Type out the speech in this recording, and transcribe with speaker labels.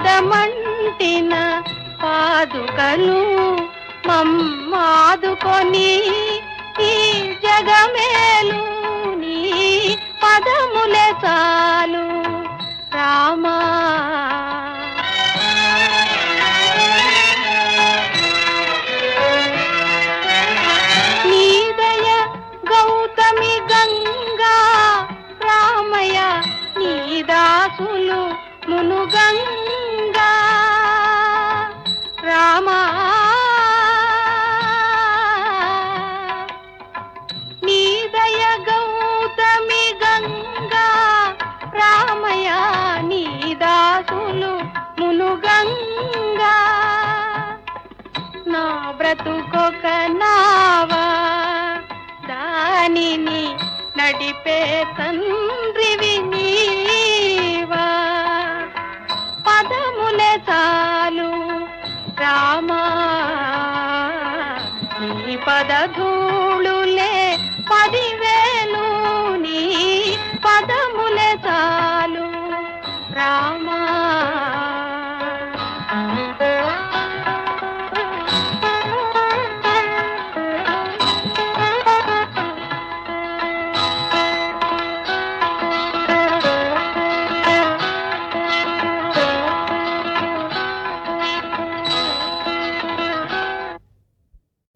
Speaker 1: పదమంటిన పాదుకలు మమ్మాదుకొని ఈ జగమేలు నీ పదములే చాలు రామా నీదయ గౌతమి గంగా రామయ్య నీదాసులు మునుగంగా రామా నీదయ గౌతమి గంగా రామయ్య నీదాసులు మునుగంగా నా బ్రతుకొక నావా దానిని నడిపే తండ్రివి నీవా పదములే చాలు రామా నీ పదధూ